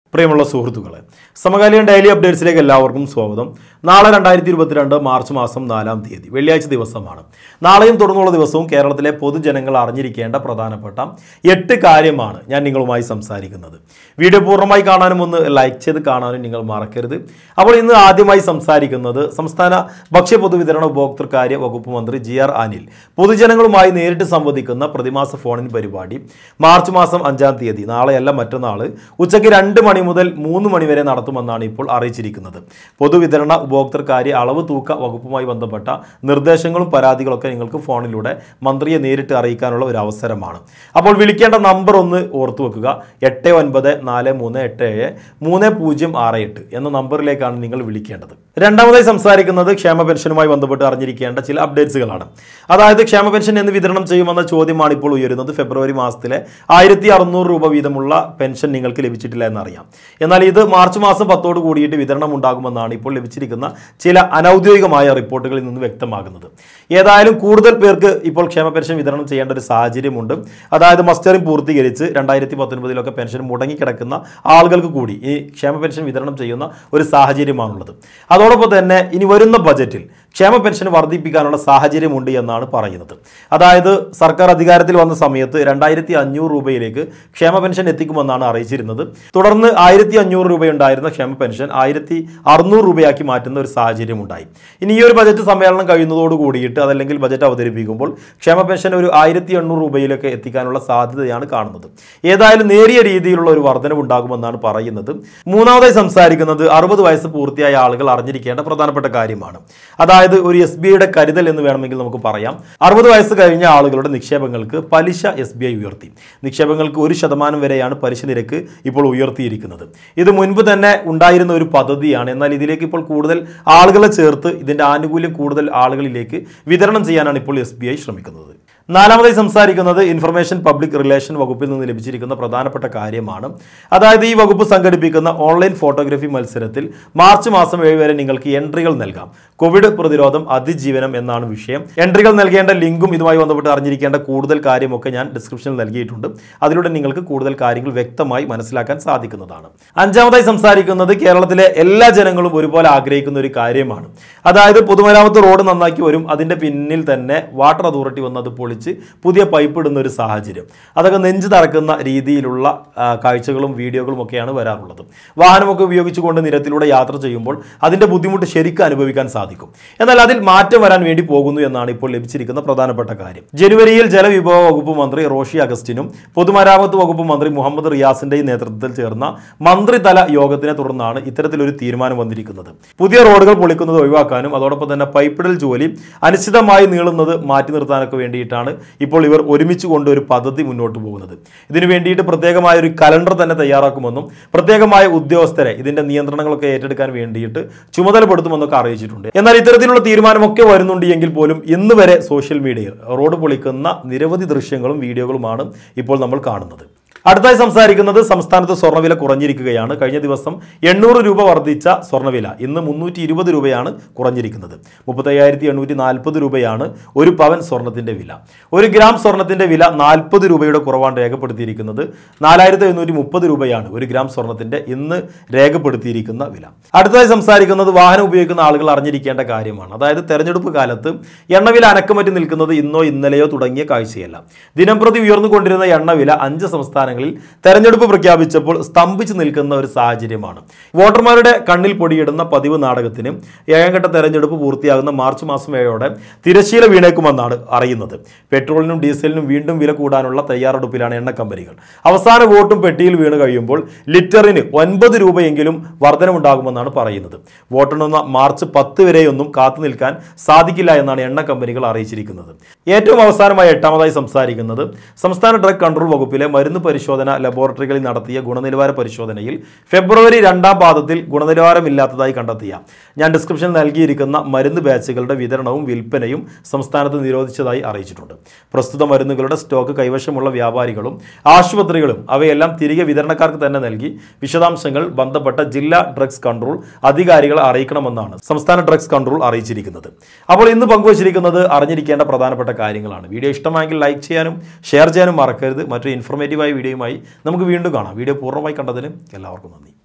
പ്രിയമുള്ള സുഹൃത്തുക്കളെ സമകാലീന ഡെയിലി അപ്ഡേറ്റ്സിലേക്ക് എല്ലാവർക്കും സ്വാഗതം നാളെ രണ്ടായിരത്തി ഇരുപത്തിരണ്ട് മാർച്ച് മാസം നാലാം തീയതി വെള്ളിയാഴ്ച ദിവസമാണ് നാളെയും തുടർന്നുള്ള ദിവസവും കേരളത്തിലെ പൊതുജനങ്ങൾ അറിഞ്ഞിരിക്കേണ്ട പ്രധാനപ്പെട്ട എട്ട് കാര്യമാണ് ഞാൻ നിങ്ങളുമായി സംസാരിക്കുന്നത് വീഡിയോ പൂർണ്ണമായി കാണാനും ഒന്ന് ലൈക്ക് ചെയ്ത് കാണാനും നിങ്ങൾ മറക്കരുത് അപ്പോൾ ഇന്ന് ആദ്യമായി സംസാരിക്കുന്നത് സംസ്ഥാന ഭക്ഷ്യ പൊതുവിതരണ ഉപഭോക്തൃകാര്യ വകുപ്പ് മന്ത്രി ജി ആർ അനിൽ പൊതുജനങ്ങളുമായി നേരിട്ട് സംവദിക്കുന്ന പ്രതിമാസ ഫോണിൻ പരിപാടി മാർച്ച് മാസം അഞ്ചാം തീയതി നാളെയല്ല മറ്റന്നാൾ ഉച്ചയ്ക്ക് രണ്ട് മണി മുതൽ മൂന്ന് മണി വരെ നടത്തുമെന്നാണ് ഇപ്പോൾ അറിയിച്ചിരിക്കുന്നത് പൊതുവിതരണ ഉപഭോക്തൃകാര്യ അളവ് തൂക്ക വകുപ്പുമായി ബന്ധപ്പെട്ട നിർദ്ദേശങ്ങളും പരാതികളൊക്കെ നിങ്ങൾക്ക് ഫോണിലൂടെ മന്ത്രിയെ നേരിട്ട് അറിയിക്കാനുള്ള ഒരു അവസരമാണ് അപ്പോൾ വിളിക്കേണ്ട നമ്പർ ഒന്ന് ഓർത്തു വെക്കുക എട്ട് ഒൻപത് നാല് മൂന്ന് എട്ട് ഏഴ് മൂന്ന് പൂജ്യം ആറ് എട്ട് എന്ന നമ്പറിലേക്കാണ് നിങ്ങൾ വിളിക്കേണ്ടത് രണ്ടാമതായി സംസാരിക്കുന്നത് ക്ഷേമ പെൻഷനുമായി ബന്ധപ്പെട്ട് അറിഞ്ഞിരിക്കേണ്ട ചില അപ്ഡേറ്റ്സുകളാണ് അതായത് ക്ഷേമ പെൻഷൻ എന്ന് വിതരണം ചെയ്യുമെന്ന ചോദ്യമാണ് ഇപ്പോൾ ഉയരുന്നത് ഫെബ്രുവരി മാസത്തിലെ ആയിരത്തി അറുന്നൂറ് രൂപ വീതമുള്ള പെൻഷൻ നിങ്ങൾക്ക് ലഭിച്ചിട്ടില്ല എന്നറിയാം എന്നാൽ ഇത് മാർച്ച് മാസം പത്തോട് കൂടിയിട്ട് വിതരണം ഉണ്ടാകുമെന്നാണ് ഇപ്പോൾ ലഭിച്ചിരിക്കുന്ന ചില അനൗദ്യോഗികമായ റിപ്പോർട്ടുകളിൽ നിന്ന് വ്യക്തമാകുന്നത് ഏതായാലും കൂടുതൽ പേർക്ക് ഇപ്പോൾ ക്ഷേമ പെൻഷൻ വിതരണം ചെയ്യേണ്ട ഒരു സാഹചര്യമുണ്ട് അതായത് മസ്റ്ററിംഗ് പൂർത്തീകരിച്ച് രണ്ടായിരത്തി പത്തൊൻപതിലൊക്കെ പെൻഷൻ മുടങ്ങിക്കിടക്കുന്ന ആളുകൾക്ക് കൂടി ഈ ക്ഷേമ പെൻഷൻ വിതരണം ചെയ്യുന്ന ഒരു സാഹചര്യമാണുള്ളത് അതോടൊപ്പം തന്നെ ഇനി വരുന്ന ബജറ്റിൽ ക്ഷേമ പെൻഷൻ വർദ്ധിപ്പിക്കാനുള്ള സാഹചര്യമുണ്ട് എന്നാണ് പറയുന്നത് അതായത് സർക്കാർ അധികാരത്തിൽ വന്ന സമയത്ത് രണ്ടായിരത്തി അഞ്ഞൂറ് രൂപയിലേക്ക് ക്ഷേമ പെൻഷൻ എത്തിക്കുമെന്നാണ് അറിയിച്ചിരുന്നത് തുടർന്ന് ആയിരത്തി അഞ്ഞൂറ് രൂപയുണ്ടായിരുന്ന ക്ഷേമ പെൻഷൻ ആയിരത്തി അറുന്നൂറ് രൂപയാക്കി മാറ്റുന്ന ഒരു സാഹചര്യം ഉണ്ടായി ഇനി ഈ ഒരു ബജറ്റ് സമ്മേളനം കഴിയുന്നതോട് കൂടിയിട്ട് അതല്ലെങ്കിൽ ബജറ്റ് അവതരിപ്പിക്കുമ്പോൾ ക്ഷേമ പെൻഷൻ ഒരു ആയിരത്തി എണ്ണൂറ് രൂപയിലൊക്കെ എത്തിക്കാനുള്ള സാധ്യതയാണ് കാണുന്നത് ഏതായാലും നേരിയ രീതിയിലുള്ള ഒരു വർധനവ് ഉണ്ടാകുമെന്നാണ് പറയുന്നത് മൂന്നാമതായി സംസാരിക്കുന്നത് അറുപത് വയസ്സ് പൂർത്തിയായ ആളുകൾ അറിഞ്ഞിരിക്കേണ്ട പ്രധാനപ്പെട്ട കാര്യമാണ് അതായത് ഒരു എസ് ബി ഐയുടെ കരുതൽ എന്ന് വേണമെങ്കിൽ നമുക്ക് പറയാം അറുപത് വയസ്സ് കഴിഞ്ഞ ആളുകളുടെ നിക്ഷേപങ്ങൾക്ക് പലിശ എസ് ബി ഐ ഉയർത്തി നിക്ഷേപങ്ങൾക്ക് ഒരു ശതമാനം വരെയാണ് പലിശ നിരക്ക് ഇപ്പോൾ ഉയർത്തിയിരിക്കുന്നത് ഇത് മുൻപ് തന്നെ ഉണ്ടായിരുന്ന ഒരു പദ്ധതിയാണ് എന്നാൽ ഇതിലേക്ക് ഇപ്പോൾ കൂടുതൽ ആളുകളെ ചേർത്ത് ഇതിന്റെ ആനുകൂല്യം കൂടുതൽ ആളുകളിലേക്ക് വിതരണം ചെയ്യാനാണ് ഇപ്പോൾ എസ് ശ്രമിക്കുന്നത് നാലാമതായി സംസാരിക്കുന്നത് ഇൻഫർമേഷൻ പബ്ലിക് റിലേഷൻ വകുപ്പിൽ നിന്ന് ലഭിച്ചിരിക്കുന്ന പ്രധാനപ്പെട്ട കാര്യമാണ് അതായത് ഈ വകുപ്പ് സംഘടിപ്പിക്കുന്ന ഓൺലൈൻ ഫോട്ടോഗ്രാഫി മത്സരത്തിൽ മാർച്ച് മാസം ഏഴ് വരെ നിങ്ങൾക്ക് എൻട്രികൾ നൽകാം കോവിഡ് പ്രതിരോധം അതിജീവനം എന്നാണ് വിഷയം എൻട്രികൾ നൽകേണ്ട ലിങ്കും ഇതുമായി ബന്ധപ്പെട്ട് അറിഞ്ഞിരിക്കേണ്ട കൂടുതൽ കാര്യമൊക്കെ ഞാൻ ഡിസ്ക്രിപ്ഷനിൽ നൽകിയിട്ടുണ്ട് അതിലൂടെ നിങ്ങൾക്ക് കൂടുതൽ കാര്യങ്ങൾ വ്യക്തമായി മനസ്സിലാക്കാൻ സാധിക്കുന്നതാണ് അഞ്ചാമതായി സംസാരിക്കുന്നത് കേരളത്തിലെ എല്ലാ ജനങ്ങളും ഒരുപോലെ ആഗ്രഹിക്കുന്ന ഒരു കാര്യമാണ് അതായത് പൊതുമരാമത്ത് റോഡ് നന്നാക്കി വരും അതിന്റെ പിന്നിൽ തന്നെ വാട്ടർ അതോറിറ്റി വന്ന് അത് പൊളിച്ച് പുതിയ പൈപ്പ് ഇടുന്ന ഒരു സാഹചര്യം അതൊക്കെ നെഞ്ചു തറക്കുന്ന രീതിയിലുള്ള ആ, കാഴ്ചകളും വീഡിയോകളും ഒക്കെയാണ് വരാറുള്ളത് വാഹനമൊക്കെ ഉപയോഗിച്ചുകൊണ്ട് നിരത്തിലൂടെ യാത്ര ചെയ്യുമ്പോൾ അതിന്റെ ബുദ്ധിമുട്ട് ശരിക്കും അനുഭവിക്കാൻ സാധിക്കും എന്നാൽ അതിൽ മാറ്റം വരാൻ വേണ്ടി പോകുന്നു എന്നാണ് ഇപ്പോൾ ലഭിച്ചിരിക്കുന്ന പ്രധാനപ്പെട്ട കാര്യം ജനുവരിയിൽ ജലവിഭവ വകുപ്പ് മന്ത്രി റോഷി അഗസ്റ്റിനും പൊതുമരാമത്ത് വകുപ്പ് മന്ത്രി മുഹമ്മദ് റിയാസിന്റെയും നേതൃത്വത്തിൽ ചേർന്ന മന്ത്രിതല യോഗത്തിനെ തുടർന്നാണ് ഇത്തരത്തിലൊരു തീരുമാനം വന്നിരിക്കുന്നത് പുതിയ റോഡുകൾ പൊളിക്കുന്നത് ഒഴിവാക്കാനും അതോടൊപ്പം തന്നെ പൈപ്പിടൽ ജോലി അനിശ്ചിതമായി നീളുന്നത് മാറ്റി നിർത്താനൊക്കെ വേണ്ടിയിട്ടാണ് ഇപ്പോൾ ഇവർ ഒരുമിച്ച് കൊണ്ട് ഒരു പദ്ധതി മുന്നോട്ട് പോകുന്നത് ഇതിനു വേണ്ടിയിട്ട് പ്രത്യേകമായ ഒരു കലണ്ടർ തന്നെ തയ്യാറാക്കുമെന്നും പ്രത്യേകമായ ഉദ്യോഗസ്ഥരെ ഇതിന്റെ നിയന്ത്രണങ്ങളൊക്കെ ഏറ്റെടുക്കാൻ വേണ്ടിയിട്ട് ചുമതലപ്പെടുത്തുമെന്നൊക്കെ അറിയിച്ചിട്ടുണ്ട് എന്നാൽ ഇത്തരത്തിലുള്ള തീരുമാനമൊക്കെ വരുന്നുണ്ട് എങ്കിൽ പോലും ഇന്ന് വരെ സോഷ്യൽ മീഡിയയിൽ റോഡ് പൊളിക്കുന്ന നിരവധി ദൃശ്യങ്ങളും വീഡിയോകളുമാണ് ഇപ്പോൾ നമ്മൾ കാണുന്നത് അടുത്തായി സംസാരിക്കുന്നത് സംസ്ഥാനത്ത് സ്വർണ്ണവില കുറഞ്ഞിരിക്കുകയാണ് കഴിഞ്ഞ ദിവസം എണ്ണൂറ് രൂപ വർദ്ധിച്ച സ്വർണ്ണവില ഇന്ന് മുന്നൂറ്റി ഇരുപത് രൂപയാണ് കുറഞ്ഞിരിക്കുന്നത് മുപ്പത്തയ്യായിരത്തി എണ്ണൂറ്റി നാൽപ്പത് രൂപയാണ് ഒരു പവൻ സ്വർണത്തിന്റെ വില ഒരു ഗ്രാം സ്വർണത്തിന്റെ വില നാൽപ്പത് രൂപയുടെ കുറവാണ് രേഖപ്പെടുത്തിയിരിക്കുന്നത് നാലായിരത്തി എഴുന്നൂറ്റി മുപ്പത് രൂപയാണ് ഒരു ഗ്രാം സ്വർണത്തിന്റെ ഇന്ന് രേഖപ്പെടുത്തിയിരിക്കുന്ന വില അടുത്തതായി സംസാരിക്കുന്നത് വാഹനം ഉപയോഗിക്കുന്ന ആളുകൾ അറിഞ്ഞിരിക്കേണ്ട കാര്യമാണ് അതായത് തെരഞ്ഞെടുപ്പ് കാലത്ത് എണ്ണവില അനക്കമറ്റി നിൽക്കുന്നത് ഇന്നോ ഇന്നലെയോ തുടങ്ങിയ കാഴ്ചയല്ല ദിനംപ്രതി ഉയർന്നുകൊണ്ടിരുന്ന എണ്ണവില അഞ്ച് സംസ്ഥാനങ്ങളിൽ തെരഞ്ഞെടുപ്പ് പ്രഖ്യാപിച്ചപ്പോൾ സ്തംഭിച്ചു നിൽക്കുന്ന ഒരു സാഹചര്യമാണ് വോട്ടർമാരുടെ കണ്ണിൽ പൊടിയിടുന്ന പതിവ് നാടകത്തിന് ഏഴാം ഘട്ട തെരഞ്ഞെടുപ്പ് പൂർത്തിയാകുന്ന മാർച്ച് മാസം ഏഴോടെ തിരശീല വീണേക്കുമെന്നാണ് അറിയുന്നത് പെട്രോളിനും ഡീസലിനും വീണ്ടും വില കൂടാനുള്ള തയ്യാറെടുപ്പിലാണ് എണ്ണ കമ്പനികൾ അവസാന വോട്ടും പെട്ടിയിൽ വീണ് കഴിയുമ്പോൾ ലിറ്ററിന് ഒൻപത് രൂപയെങ്കിലും വർധനമുണ്ടാകുമെന്നാണ് പറയുന്നത് വോട്ടെണ്ണുന്ന മാർച്ച് പത്ത് വരെയൊന്നും കാത്തു നിൽക്കാൻ സാധിക്കില്ല എന്നാണ് എണ്ണ കമ്പനികൾ അറിയിച്ചിരിക്കുന്നത് ഏറ്റവും അവസാനമായി എട്ടാമതായി സംസാരിക്കുന്നത് സംസ്ഥാന ഡ്രഗ് കൺട്രോൾ വകുപ്പിലെ മരുന്ന് പരിശോധന ലബോറട്ടറികളിൽ നടത്തിയ ഗുണനിലവാര പരിശോധനയിൽ ഫെബ്രുവരി രണ്ടാം പാദത്തിൽ ഗുണനിലവാരമില്ലാത്തതായി കണ്ടെത്തിയ ഞാൻ ഡിസ്ക്രിപ്ഷനിൽ നൽകിയിരിക്കുന്ന മരുന്ന് ബാച്ചുകളുടെ വിതരണവും വിൽപ്പനയും സംസ്ഥാനത്ത് നിരോധിച്ചതായി അറിയിച്ചിട്ടുണ്ട് പ്രസ്തുത മരുന്നുകളുടെ സ്റ്റോക്ക് കൈവശമുള്ള വ്യാപാരികളും ആശുപത്രികളും അവയെല്ലാം തിരികെ വിതരണക്കാർക്ക് തന്നെ നൽകി വിശദാംശങ്ങൾ ബന്ധപ്പെട്ട ജില്ലാ ഡ്രഗ്സ് കൺട്രോൾ അധികാരികളെ അറിയിക്കണമെന്നാണ് സംസ്ഥാന ഡ്രഗ്സ് കൺട്രോൾ അറിയിച്ചിരിക്കുന്നത് അപ്പോൾ ഇന്ന് പങ്കുവച്ചിരിക്കുന്നത് അറിഞ്ഞിരിക്കേണ്ട പ്രധാനപ്പെട്ട കാര്യങ്ങളാണ് വീഡിയോ ഇഷ്ടമായെങ്കിൽ ലൈക്ക് ചെയ്യാനും ഷെയർ ചെയ്യാനും മറക്കരുത് മറ്റൊരു ഇൻഫോർമേറ്റീവായ വീഡിയോയുമായി നമുക്ക് വീണ്ടും കാണാം വീഡിയോ പൂർണ്ണമായി കണ്ടതിന് എല്ലാവർക്കും നന്ദി